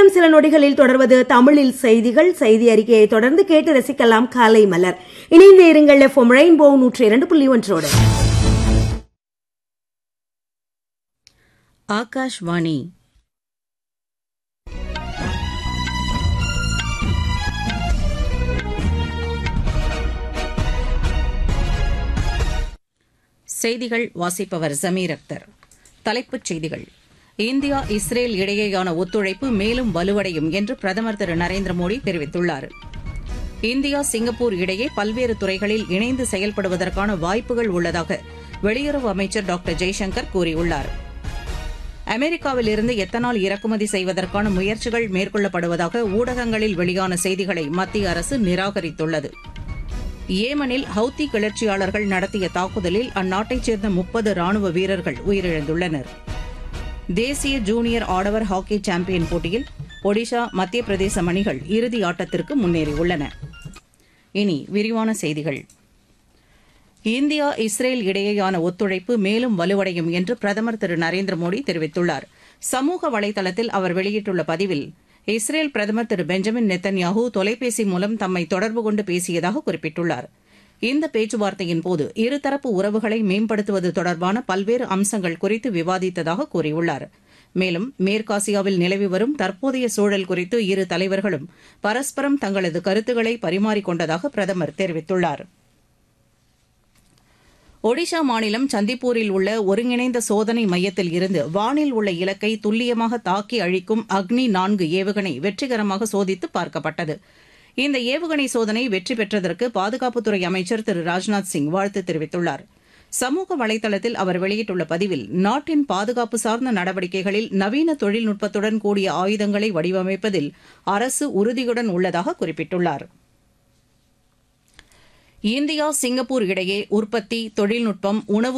இன்னும் சில நொடிகளில் தொடர்வது தமிழில் செய்திகள் செய்தி அறிக்கையை தொடர்ந்து கேட்டு ரசிக்கலாம் காலை மலர் இணைந்து இருங்கள் எஃப்எம் ரெயின்போ நூற்றி இரண்டு புள்ளி ஒன்றோடு ஆகாஷ்வாணி செய்திகள் வாசிப்பவர் ஜமீர் அக்தர் தலைப்புச் செய்திகள் இந்தியா இஸ்ரேல் இடையேயான ஒத்துழைப்பு மேலும் வலுவடையும் என்று பிரதமர் திரு நரேந்திர மோடி தெரிவித்துள்ளார் இந்தியா சிங்கப்பூர் இடையே பல்வேறு துறைகளில் இணைந்து செயல்படுவதற்கான வாய்ப்புகள் உள்ளதாக வெளியுறவு அமைச்சர் டாக்டர் ஜெய்சங்கர் கூறியுள்ளார் அமெரிக்காவில் இருந்து எத்தனால் இறக்குமதி செய்வதற்கான முயற்சிகள் மேற்கொள்ளப்படுவதாக ஊடகங்களில் வெளியான செய்திகளை மத்திய அரசு நிராகரித்துள்ளது ஏமனில் ஹவுத்தி கிளர்ச்சியாளர்கள் நடத்திய தாக்குதலில் அந்நாட்டைச் சேர்ந்த முப்பது ராணுவ வீரர்கள் உயிரிழந்துள்ளனர் தேசிய ஜூனியர் ஆடவர் ஹாக்கி சாம்பியன் போட்டியில் ஒடிஷா மத்திய பிரதேசம் அணிகள் இறுதி ஆட்டத்திற்கு முன்னேறியுள்ளன இனி விரிவான செய்திகள் இந்தியா இஸ்ரேல் இடையேயான ஒத்துழைப்பு மேலும் வலுவடையும் என்று பிரதமர் திரு நரேந்திர மோடி தெரிவித்துள்ளார் சமூக வலைதளத்தில் அவர் வெளியிட்டுள்ள பதிவில் இஸ்ரேல் பிரதமர் திரு பெஞ்சமின் நெத்தன்யாஹூ தொலைபேசி மூலம் தம்மை தொடர்பு கொண்டு பேசியதாக குறிப்பிட்டுள்ளார் இந்த பேச்சுவார்த்தையின் போது இருதரப்பு உறவுகளை மேம்படுத்துவது தொடர்பான பல்வேறு அம்சங்கள் குறித்து விவாதித்ததாக கூறியுள்ளார் மேலும் மேற்காசியாவில் நிலவி வரும் தற்போதைய சூழல் குறித்து இரு தலைவர்களும் பரஸ்பரம் தங்களது கருத்துக்களை பரிமாறிக்கொண்டதாக பிரதமர் தெரிவித்துள்ளார் ஒடிஷா மாநிலம் சந்திப்பூரில் உள்ள ஒருங்கிணைந்த சோதனை மையத்தில் இருந்து வானில் உள்ள இலக்கை துல்லியமாக தாக்கி அழிக்கும் அக்னி நான்கு ஏவுகணை வெற்றிகரமாக சோதித்து பார்க்கப்பட்டது இந்த ஏவுகணை சோதனை வெற்றி பெற்றதற்கு பாதுகாப்புத்துறை அமைச்சர் திரு ராஜ்நாத் சிங் வாழ்த்து தெரிவித்துள்ளார் சமூக வலைதளத்தில் அவர் வெளியிட்டுள்ள பதிவில் நாட்டின் பாதுகாப்பு சார்ந்த நடவடிக்கைகளில் நவீன தொழில்நுட்பத்துடன் கூடிய ஆயுதங்களை வடிவமைப்பதில் அரசு உறுதியுடன் உள்ளதாக குறிப்பிட்டுள்ளார் இந்தியா சிங்கப்பூர் இடையே உற்பத்தி தொழில்நுட்பம் உணவு